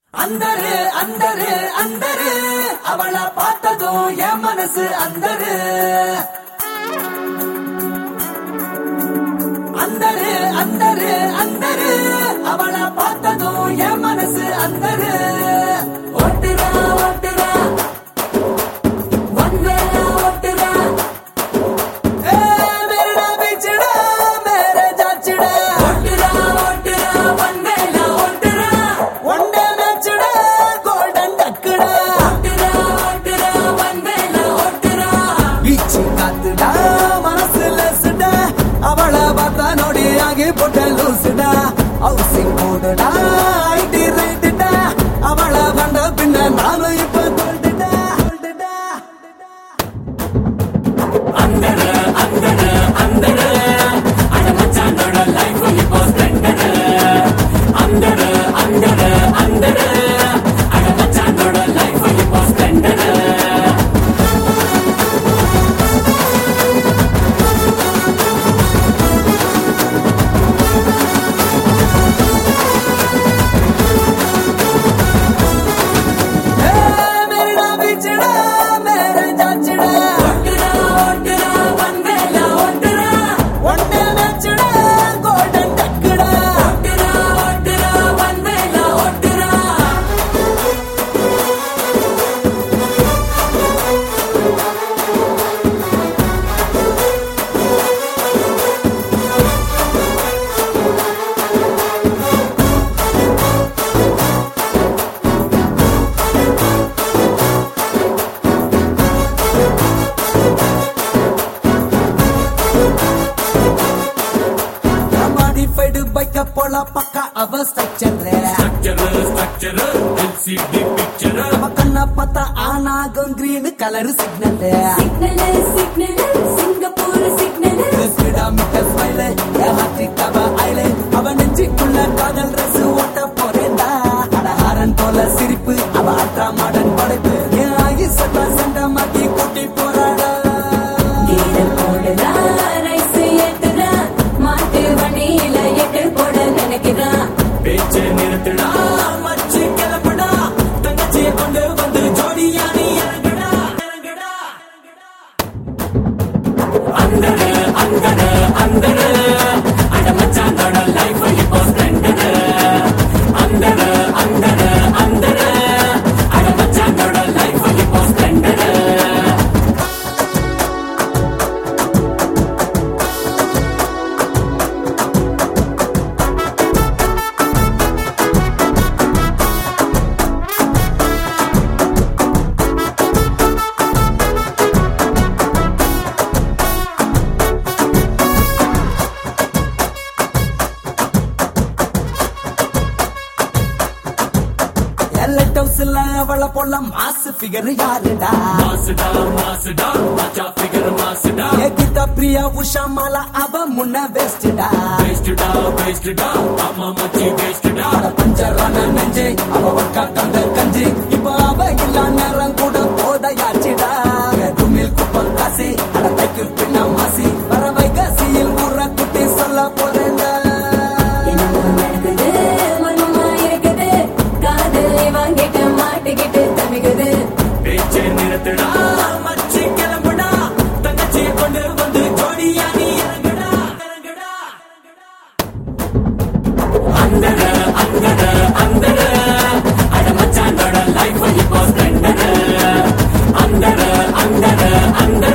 அந்தரு அந்தரு அந்தரு அவளை பார்த்ததும் என் மனசு அந்தரு அந்தரு அந்தரு அந்தரு அவளை பார்த்ததும் என் மனசு அந்தரு ஓட்டுறா ஓட்டுறா வந்தரா ஓட்டுறா ஏ மேரா பிச்சடா மேரே ஜாச்சடா ஓட்டுறா ஓட்டுறா வந்தரா ஓட்டுறா ஒண்டே மேட்சடா கோல்டன் டக்குடா ஓட்டுறா ஓட்டுறா வந்தரா ஓட்டுறா பீச்சு காத்துடா மனசு லசுடா அவளை பார்த்தா நோடி ஆகி போட்ட லூசுடா ஹவுசிங் போடுடா ஐடி ரைட்டுடா அவளை கண்ட பின்ன நானும் இப்ப தோல்டுடா தோல்டுடா मेरा बिछड़ा मेरे जाचड़ा ओटरा ओटरा वंदेला ओटरा वंदे नचड़ा गोल्डन टकड़ा ओटरा ओटरा वंदेला ओटरा மாடிஃபைடு பைக்க போல பக்கா அவ ஸ்ட்ரக்சர் நம்ம கண்ண பார்த்தா ஆனாகும் green colour signal signal signal Singapore signal meter ஸ்மைல அவ ஐல அவ நெஞ்சுக்குள்ள காதல் ரசு ஓட்ட போறேன்டா அடஹாரன் போல சிரிப்பு அவ அல்ட்ரா மாடர்ன் படைப்பு என் ஆகி சட்டா சண்டை மாத்தி கூட்டி போறாடா கீழல் போடுறா ரைஸ் ஏத்துறா மாட்டு வண்டியில எட்டு போட நினைக்கிறா பேச்சு நிறுத்துடா மச்சி கிளம்புடா தங்கச்சியை கொண்டு வந்து ஜோடியா நீ இறங்குடா இறங்குடா எல்லைட் ஹவுஸ்ல அவளை போல மாசு ஃபிகர் யாருடா ஏகிதா பிரியா உஷா மாலா அவ முன்ன வேஸ்டுடா பஞ்சரான நெஞ்சு அவ ஒக்கா கந்த கஞ்சி இப்ப அவ இல்லா நேரம் கூட போதையாச்சுடா துமில் குப்பம் காசி அடத்தைக்கு பின்ன மாசி பறவை காசியில் ஊற குட்டி சொல்ல போறேன்டா என்னமோ நடக்குது மர்மமா இருக்குது காதலை வாங்கிட்டு மாட்டிக்கிட்டு தவிக்குது பேச்சை நிறுத்துடா மச்சி கிளம்புடா தங்கச்சியை கொண்டு வந்து ஜோடியா நீ இறங்குடா இறங்குடா சிக்னல்